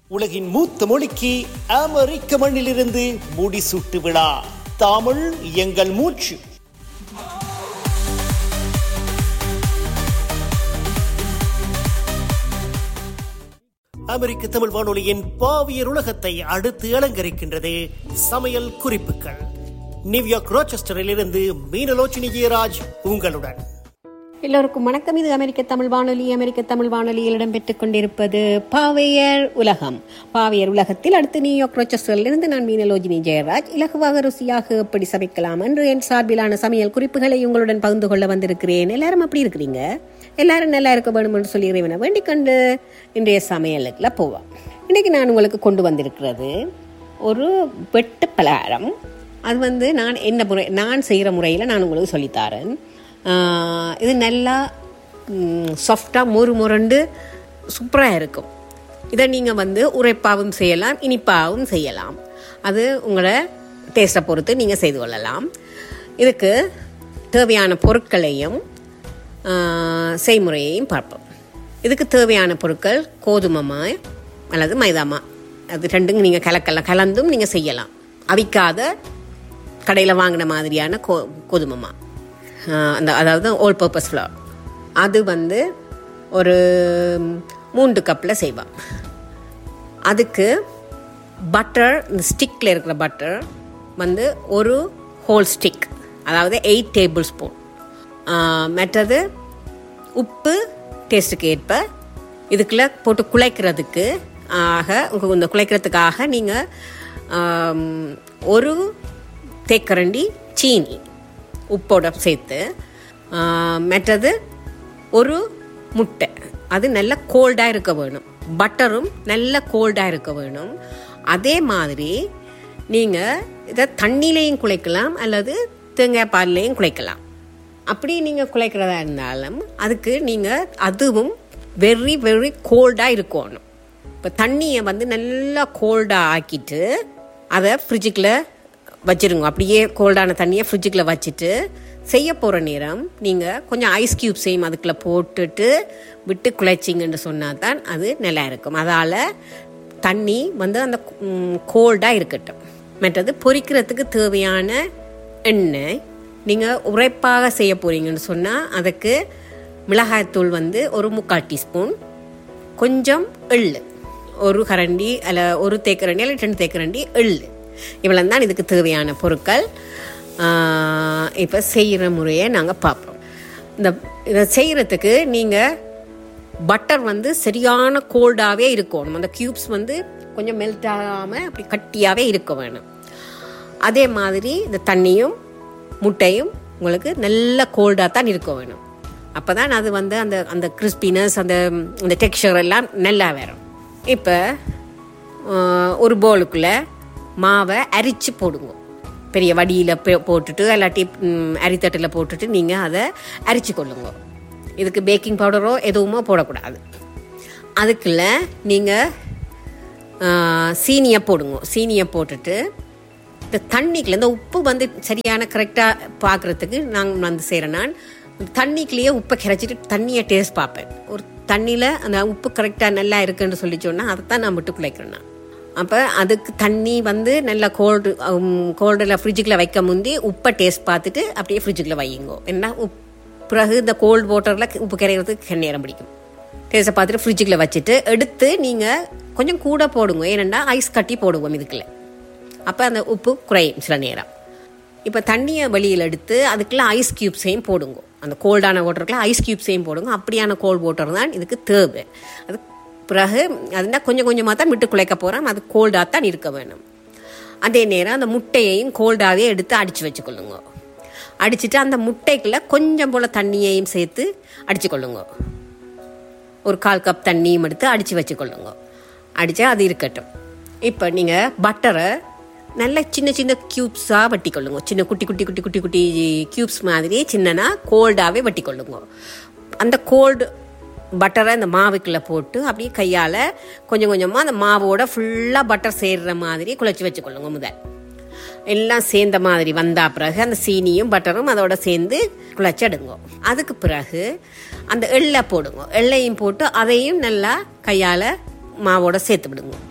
உலகின் மூத்த மொழிக்கு அமெரிக்க மண்ணிலிருந்து முடிசூட்டு விழா தமிழ் எங்கள் மூச்சு அமெரிக்க தமிழ் வானொலியின் பாவியர் உலகத்தை அடுத்து அலங்கரிக்கின்றது சமையல் குறிப்புகள் நியூயார்க் ரோச்செஸ்டரில் இருந்து மீனலோச்சினி ஜெயராஜ் உங்களுடன் எல்லோருக்கும் வணக்கம் இது அமெரிக்க தமிழ் வானொலி அமெரிக்க தமிழ் வானொலியில் இடம்பெற்றுக் கொண்டிருப்பது பாவையர் உலகம் பாவையர் உலகத்தில் அடுத்து நியூயார்க் ரோச்சஸ்டரிலிருந்து நான் மீனலோஜினி ஜெயராஜ் இலகுவாக ருசியாக எப்படி சமைக்கலாம் என்று என் சார்பிலான சமையல் குறிப்புகளை உங்களுடன் பகிர்ந்து கொள்ள வந்திருக்கிறேன் எல்லாரும் அப்படி இருக்கிறீங்க எல்லாரும் நல்லா இருக்க வேணும் என்று சொல்லி இறைவனை வேண்டிக் கொண்டு இன்றைய சமையலுக்குள்ள போவோம் இன்னைக்கு நான் உங்களுக்கு கொண்டு வந்திருக்கிறது ஒரு வெட்டு பலகாரம் அது வந்து நான் என்ன முறை நான் செய்கிற முறையில் நான் உங்களுக்கு சொல்லித்தாரேன் ஆஹ் இது நல்லா சாஃப்டாக மொறு முரண்டு சூப்பராக இருக்கும் இதை நீங்கள் வந்து உரைப்பாகவும் செய்யலாம் இனிப்பாகவும் செய்யலாம் அது உங்களோட டேஸ்ட்டை பொறுத்து நீங்கள் செய்து கொள்ளலாம் இதுக்கு தேவையான பொருட்களையும் ஆஹ் செய்முறையையும் பார்ப்போம் இதுக்கு தேவையான பொருட்கள் கோதுமமா அல்லது மைதாமா அது ரெண்டும் நீங்கள் கலக்கலாம் கலந்தும் நீங்கள் செய்யலாம் அவிக்காத கடையில் வாங்கின மாதிரியான கோ கோதுமமா ஆஹ் அந்த அதாவது ஓல் பர்பஸ் ஃப்ளவர் அது வந்து ஒரு மூன்று கப்பில் செய்வான் அதுக்கு பட்டர் இந்த ஸ்டிக்கில் இருக்கிற பட்டர் வந்து ஒரு ஹோல் ஸ்டிக் அதாவது எயிட் டேபிள் ஸ்பூன் மற்றது உப்பு டேஸ்ட்டுக்கு ஏற்ப இதுக்குள்ளே போட்டு குழைக்கிறதுக்கு ஆக உங்க இந்த குழைக்கிறதுக்காக நீங்கள் ஒரு தேக்கரண்டி சீனி உப்போட சேர்த்து ஆ, மற்றது ஒரு முட்டை அது நல்ல கோல்டாக இருக்க வேணும் பட்டரும் நல்ல கோல்டாக இருக்க வேணும் அதே மாதிரி நீங்கள் இதை தண்ணியிலையும் குழைக்கலாம் அல்லது தேங்காய் பால்லையும் குழைக்கலாம் அப்படி நீங்கள் குழைக்கிறதா இருந்தாலும் அதுக்கு நீங்கள் அதுவும் வெரி வெரி கோல்டாக இருக்கணும் இப்போ தண்ணியை வந்து நல்லா கோல்டாக ஆக்கிட்டு அதை ஃப்ரிட்ஜுக்குள்ள வச்சிருங்க அப்படியே கோல்டான தண்ணியை ஃப்ரிட்ஜுக்குள்ள வச்சுட்டு செய்ய போகிற நேரம் நீங்கள் கொஞ்சம் ஐஸ் க்யூப்ஸையும் அதுக்குள்ளே போட்டுட்டு விட்டு குழைச்சிங்கன்னு சொன்னால் தான் அது நல்லா இருக்கும் அதால் தண்ணி வந்து அந்த கோல்டாக இருக்கட்டும் மற்றது பொரிக்கிறதுக்கு தேவையான எண்ணெய் நீங்கள் உரைப்பாக செய்ய போகிறீங்கன்னு சொன்னால் அதுக்கு மிளகாய்த்தூள் வந்து ஒரு முக்கால் டீஸ்பூன் கொஞ்சம் எள்ளு ஒரு கரண்டி அல்ல ஒரு தேக்கரண்டி அல்ல ரெண்டு தேக்கரண்டி எள்ளு இவ்வளோ தான் இதுக்கு தேவையான பொருட்கள் இப்போ செய்கிற முறையை நாங்கள் பார்ப்போம் இந்த இதை செய்கிறதுக்கு நீங்கள் பட்டர் வந்து சரியான கோல்டாகவே இருக்கணும் அந்த க்யூப்ஸ் வந்து கொஞ்சம் மெல்ட் ஆகாமல் அப்படி கட்டியாகவே இருக்க வேணும் அதே மாதிரி இந்த தண்ணியும் முட்டையும் உங்களுக்கு நல்ல கோல்டாக தான் இருக்க வேணும் அப்போ தான் அது வந்து அந்த அந்த கிறிஸ்பினஸ் அந்த அந்த டெக்ஸ்சர் எல்லாம் நல்லா வரும் இப்போ ஒரு பவுலுக்குள்ளே மாவை அரிச்சு போடுங்க பெரிய வடியில் போட்டுட்டு இல்லாட்டி ம், அரித்தட்டில் போட்டுட்டு நீங்கள் அதை அரிச்சு கொள்ளுங்க இதுக்கு பேக்கிங் பவுடரோ எதுவுமோ போடக்கூடாது அதுக்குள்ள நீங்கள் சீனியை போடுங்க சீனியை போட்டுட்டு இந்த தண்ணிக்குள்ள இந்த உப்பு வந்து சரியான கரெக்டாக பார்க்குறதுக்கு நாங்கள் வந்து செய்கிறேன் நான் தண்ணிக்குள்ளேயே உப்பை கரைச்சிட்டு தண்ணியை டேஸ்ட் பார்ப்பேன் ஒரு தண்ணியில் அந்த உப்பு கரெக்டாக நல்லா இருக்குன்னு சொல்லி சொன்னால் அதை தான் நான் விட்டு குழைக்கிறேன் நான் அப்போ அதுக்கு தண்ணி வந்து நல்லா கோல்டு கோல்டில் ஃப்ரிட்ஜுக்குள்ள வைக்க முந்தி உப்பை டேஸ்ட் பார்த்துட்டு அப்படியே ஃப்ரிட்ஜுக்குள்ள வையுங்கோ என்ன உப் பிறகு இந்த கோல்டு வாட்டரில் உப்பு கரைகிறதுக்கு நேரம் பிடிக்கும் டேஸ்ட்டை பார்த்துட்டு ஃப்ரிட்ஜுக்குள்ள வச்சுட்டு எடுத்து நீங்கள் கொஞ்சம் கூட போடுங்க ஏனெண்டா ஐஸ் கட்டி போடுவோம் இதுக்குள்ள அப்போ அந்த உப்பு குறையும் சில நேரம் இப்போ தண்ணியை வெளியில் எடுத்து அதுக்குள்ள ஐஸ் க்யூப்ஸையும் போடுங்க அந்த கோல்டான வாட்டருக்குள்ள ஐஸ் க்யூப்ஸையும் போடுங்க அப்படியான கோல்ட் வாட்டர் தான் இதுக்கு தேவை அது பிறகு அதுனா கொஞ்சம் கொஞ்சமாக தான் விட்டு குழைக்க போகிறோம் அது கோல்டாக தான் இருக்க வேணும் அதே நேரம் அந்த முட்டையையும் கோல்டாகவே எடுத்து அடித்து வச்சுக்கொள்ளுங்க அடிச்சுட்டு அந்த முட்டைக்குள்ள கொஞ்சம் போல் தண்ணியையும் சேர்த்து அடிச்சுக்கொள்ளுங்க ஒரு கால் கப் தண்ணியும் எடுத்து அடித்து வச்சுக்கொள்ளுங்க அடித்தா அது இருக்கட்டும் இப்போ நீங்கள் பட்டரை நல்ல சின்ன சின்ன க்யூப்ஸாக வட்டிக்கொள்ளுங்க சின்ன குட்டி குட்டி குட்டி குட்டி குட்டி க்யூப்ஸ் மாதிரி சின்னனா கோல்டாகவே வட்டிக்கொள்ளுங்க அந்த கோல்டு பட்டரை இந்த மாவுக்குள்ளே போட்டு அப்படியே கையால் கொஞ்சம் கொஞ்சமாக அந்த மாவோட ஃபுல்லாக பட்டர் சேர்ற மாதிரி குழச்சி வச்சுக்கொள்ளுங்க முதல் எல்லாம் சேர்ந்த மாதிரி வந்தா பிறகு அந்த சீனியும் பட்டரும் அதோட சேர்ந்து குழச்செடுங்க அதுக்கு பிறகு அந்த எள்ளை போடுங்க எள்ளையும் போட்டு அதையும் நல்லா கையால் மாவோட சேர்த்து விடுங்க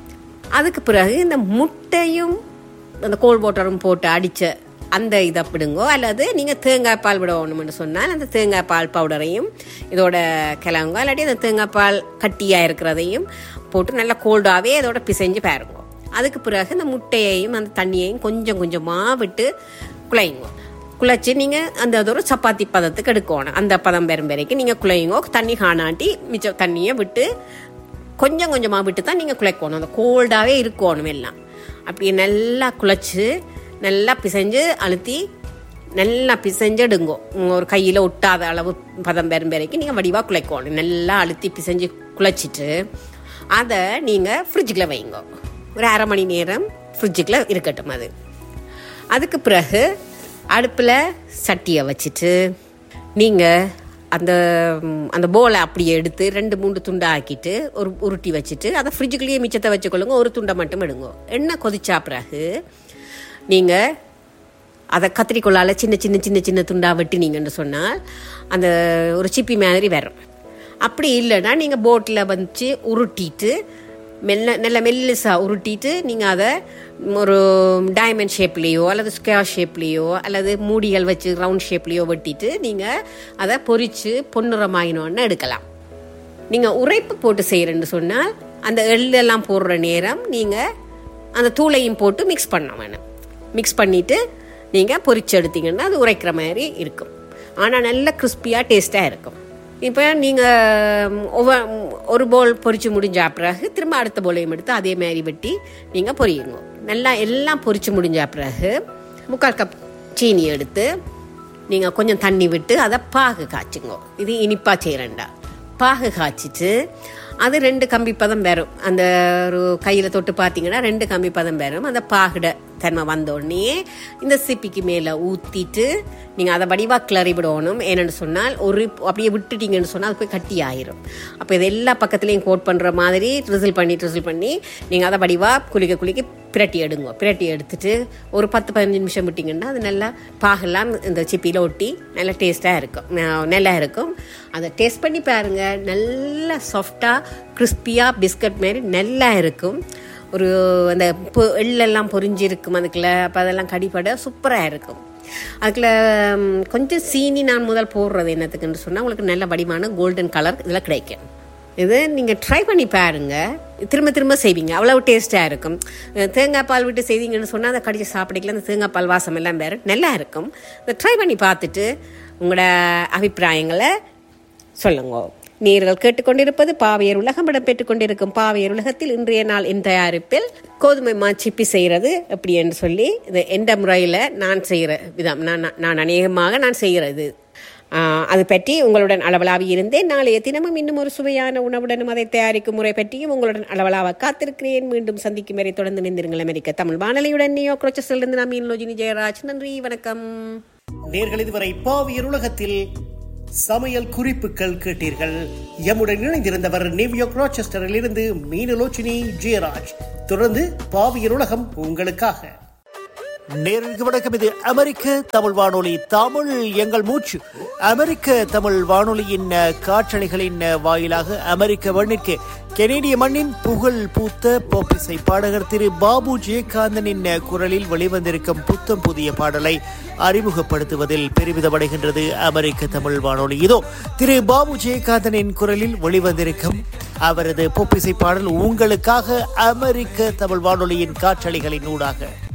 அதுக்கு பிறகு இந்த முட்டையும் அந்த கோல் வாட்டரும் போட்டு அடித்த அந்த இதை விடுங்கோ அல்லது நீங்கள் தேங்காய் பால் விடணும்னு சொன்னால் அந்த தேங்காய் பால் பவுடரையும் இதோட கிளங்கோ இல்லாட்டி அந்த தேங்காய் பால் கட்டியாக இருக்கிறதையும் போட்டு நல்லா கோல்டாகவே இதோட பிசைஞ்சு பாருங்க அதுக்கு பிறகு இந்த முட்டையையும் அந்த தண்ணியையும் கொஞ்சம் கொஞ்சமாக விட்டு குழையுங்க குழைச்சி நீங்கள் அந்த அது ஒரு சப்பாத்தி பதத்துக்கு எடுக்கணும் அந்த பதம் பெறும் வரைக்கும் நீங்கள் குழையுங்க தண்ணி காணாட்டி மிச்சம் தண்ணியை விட்டு கொஞ்சம் கொஞ்சமாக விட்டு தான் நீங்கள் குழைக்கணும் அந்த கோல்டாகவே இருக்கணும் எல்லாம் அப்படி நல்லா குழைச்சி நல்லா பிசைஞ்சு அழுத்தி நல்லா பிசைஞ்சு எடுங்கோ ஒரு கையில் ஒட்டாத அளவு பதம் பெறும் வரைக்கும் நீங்கள் வடிவாக குழைக்கணும் நல்லா அழுத்தி பிசைஞ்சு குழைச்சிட்டு அதை நீங்கள் ஃப்ரிட்ஜுக்குள்ள வைங்க ஒரு அரை மணி நேரம் ஃப்ரிட்ஜுக்குள்ள இருக்கட்டும் அது அதுக்கு பிறகு அடுப்பில் சட்டியை வச்சுட்டு நீங்கள் அந்த ம், அந்த போலை அப்படியே எடுத்து ரெண்டு மூணு துண்டை ஆக்கிட்டு ஒரு உருட்டி வச்சுட்டு அதை ஃப்ரிட்ஜுக்குள்ளேயே மிச்சத்தை வச்சுக்கொள்ளுங்க ஒரு துண்டை மட்டும் எடுங்க எண்ணெய் கொதிச்சா பிறகு நீங்கள் அதை கத்திரிக்கோளால சின்ன சின்ன சின்ன சின்ன துண்டா வெட்டினீங்கன்னு சொன்னால் அந்த ஒரு சிப்பி மாதிரி வரும் அப்படி இல்லைன்னா நீங்கள் போட்டில் வச்சு உருட்டிட்டு மெல்ல நல்ல மெல்லிசா உருட்டிட்டு நீங்கள் அதை ஒரு டைமண்ட் ஷேப்லேயோ அல்லது ஸ்கொயர் ஷேப்லேயோ அல்லது மூடிகள் வச்சு ரவுண்ட் ஷேப்லேயோ வெட்டிட்டு நீங்கள் அதை பொரித்து பொன்னிறமாயினோன்னு எடுக்கலாம் நீங்கள் உரைப்பு போட்டு செய்கிறேன்னு சொன்னால் அந்த எள்ளெல்லாம் போடுற நேரம் நீங்கள் அந்த தூளையும் போட்டு மிக்ஸ் பண்ண வேணும் மிக்ஸ் பண்ணிவிட்டு நீங்கள் பொரிச்சு எடுத்தீங்கன்னா அது உரைக்கிற மாதிரி இருக்கும் ஆனால் நல்ல கிறிஸ்பியாக டேஸ்ட்டாக இருக்கும் இப்போ நீங்கள் ஒவ்வொரு ஒரு போல் பொரிச்சு முடிஞ்ச பிறகு திரும்ப அடுத்த போலையும் எடுத்து அதே மாதிரி வெட்டி நீங்கள் பொரியுங்க நல்லா எல்லாம் பொரிச்சு முடிஞ்ச பிறகு முக்கால் கப் சீனி எடுத்து நீங்கள் கொஞ்சம் தண்ணி விட்டு அதை பாகு காய்ச்சுங்க இது இனிப்பாக செய்கிறேன்டா பாகு காய்ச்சிட்டு அது ரெண்டு கம்பி பதம் வரும் அந்த ஒரு கையில் தொட்டு பார்த்தீங்கன்னா ரெண்டு கம்பி பதம் வரும் அந்த பாகுட தன்மை வந்த உடனே இந்த சிப்பிக்கு மேலே ஊற்றிட்டு நீங்கள் அதை வடிவாக கிளறி விடணும் ஏன்னு சொன்னால் ஒரு அப்படியே விட்டுட்டீங்கன்னு சொன்னால் அது போய் கட்டி ஆயிரும் அப்போ இது எல்லா பக்கத்துலேயும் கோட் பண்ணுற மாதிரி ட்ரிசில் பண்ணி ட்ரிசில் பண்ணி நீங்கள் அதை வடிவாக குளிக்க குளிக்க பிரட்டி எடுங்க பிரட்டி எடுத்துட்டு ஒரு பத்து பதினஞ்சு நிமிஷம் விட்டிங்கன்னா அது நல்லா பாகெல்லாம் இந்த சிப்பியில் ஒட்டி நல்லா டேஸ்ட்டாக இருக்கும் அஹ் நல்லா இருக்கும் அதை டேஸ்ட் பண்ணி பாருங்க நல்லா சாஃப்டாக கிறிஸ்பியாக பிஸ்கட் மாதிரி நல்லா இருக்கும் ஒரு அந்த பொ- எள்ளெல்லாம் பொரிஞ்சிருக்கும் அதுக்குள்ள அப்போ அதெல்லாம் கடிப்பட சூப்பராக இருக்கும் அதுக்குள்ள ம், கொஞ்சம் சீனி நான் முதல் போடுறது என்னத்துக்குன்னு சொன்னால் உங்களுக்கு நல்ல வடிவான கோல்டன் கலர் இதில் கிடைக்கும் இது நீங்கள் ட்ரை பண்ணி பாருங்க திரும்ப திரும்ப செய்வீங்க அவ்வளவு டேஸ்ட்டாக இருக்கும் அஹ் தேங்காய் பால் விட்டு செய்வீங்கன்னு சொன்னால் அதை கடிச்சு சாப்பிடல அந்த தேங்காய் பால் வாசம் எல்லாம் வேறு நல்லா இருக்கும் இதை ட்ரை பண்ணி பார்த்துட்டு உங்களோட அபிப்பிராயங்களை சொல்லுங்க நீர்கள் கேட்டுக்கொண்டிருப்பது பாவையர் உலகம் இடம்பெற்றுக் கொண்டிருக்கும் பாவையர் உலகத்தில் இன்றைய நாள் என் தயாரிப்பில் கோதுமை மா சிப்பி செய்கிறது எப்படி என்று சொல்லி இது எந்த முறையில் நான் செய்கிற விதம் நான் நான்- நான் அநேகமாக நான் செய்கிறது ஆஹ், அது பற்றி உங்களுடன் அளவலாவி இருந்தேன் நாளைய தினமும் இன்னும் ஒரு சுவையான உணவுடனும் அதை தயாரிக்கும் முறை பற்றியும் உங்களுடன் அளவலாக காத்திருக்கிறேன் மீண்டும் சந்திக்கும் வரை தொடர்ந்து நிந்திருங்கள் அமெரிக்க தமிழ் வானொலியுடன் நியோ குரோச்சஸிலிருந்து நான் மீன்லோஜினி ஜெயராஜ் நன்றி வணக்கம் நேர்கள் இதுவரை பாவியர் உலகத்தில் சமையல் குறிப்புகள் கேட்டீர்கள் எம்முடன் இணைந்திருந்தவர் நியூயார்க் ராச்செஸ்டரில் இருந்து மீனலோச்சினி ஜெயராஜ் தொடர்ந்து பாவியர் உலகம் உங்களுக்காக நேருக்கு வணக்கம் இது அமெரிக்க தமிழ் வானொலி தமிழ் எங்கள் மூச்சு அமெரிக்க தமிழ் வானொலியின் அஹ், காற்றலைகளின் அஹ், வாயிலாக அமெரிக்க மண்ணிற்கு கெனேடிய மண்ணின் புகழ் பூத்த போப்பிசை பாடகர் திரு பாபு ஜெயகாந்தனின் அஹ், குரலில் வெளிவந்திருக்கும் புத்தம் புதிய பாடலை அறிமுகப்படுத்துவதில் பெருமிதமடைகின்றது அமெரிக்க தமிழ் வானொலி இதோ திரு பாபு ஜெயகாந்தனின் குரலில் வெளிவந்திருக்கும் அவரது பொப்பிசை பாடல் உங்களுக்காக அமெரிக்க தமிழ் வானொலியின் காற்றலைகளின் ஊடாக